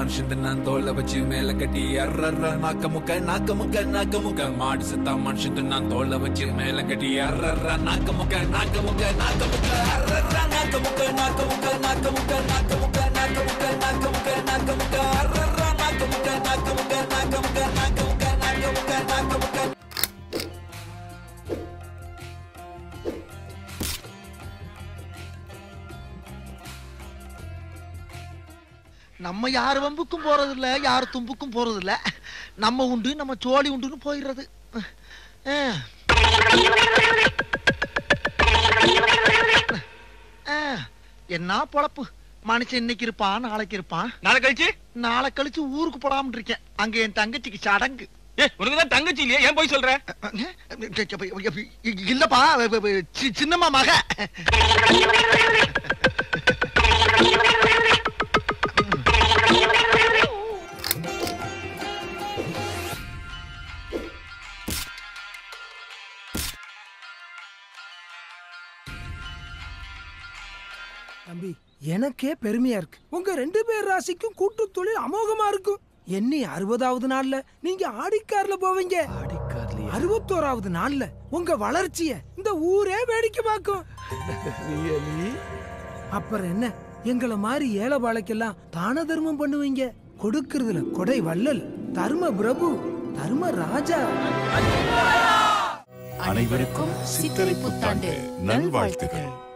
மனுஷன் நான் தோலை வச்சு மேல கட்டி அர்றர்ற நாக்க முக்க நாக்க முக்க நாக்க முக்க மாடு செத்தா மனுஷன் நான் தோலை வச்சு மேல கட்டி அர்றர்ற நாக்க முக்க நாக்க முக்க நாக்க முக்க அர்றர்ற நாக்க முக்க நாக்க முக்க நாக்க முக்க நாக்க முக்க நாக்க முக்க நாக்க முக்க நாக்க முக்க அர்றர்ற நாக்க முக்க நாக்க முக்க நாக்க முக்க நாக்க முக்க நாக்க முக்க நாக்க முக்க நம்ம யார் வம்புக்கும் போறது இல்ல யார் தும்புக்கும் போறது இல்ல நம்ம உண்டு நம்ம சோழி உண்டுன்னு போயிடுறது அஹ். அஹ். என்ன பொழப்பு மனுஷன் இன்னைக்கு இருப்பான் நாளைக்கு இருப்பான் நாளை கழிச்சு நாளை கழிச்சு ஊருக்கு போடாம இருக்கேன் அங்க என் தங்கச்சிக்கு சடங்கு ஏ உனக்கு தான் தங்கச்சி இல்லையா ஏன் போய் சொல்ற இல்லப்பா சி- சின்னம்மா மக தம்பி எனக்கே பெருமையா இருக்கு உங்க ரெண்டு பேர் ராசிக்கும் கூட்டு தொழில் அமோகமா இருக்கும் எண்ணி அறுபதாவது நாள்ல நீங்க ஆடிக்கார்ல போவீங்க அறுபத்தோராவது நாள்ல உங்க வளர்ச்சிய இந்த ஊரே வேடிக்கை பார்க்கும் அப்புறம் என்ன எங்களை மாதிரி ஏழை பாழைக்கெல்லாம் தான தர்மம் பண்ணுவீங்க கொடுக்கறதுல கொடை வள்ளல் தர்ம பிரபு தர்ம ராஜா அனைவருக்கும் சித்திரை புத்தாண்டு நல்வாழ்த்துகள்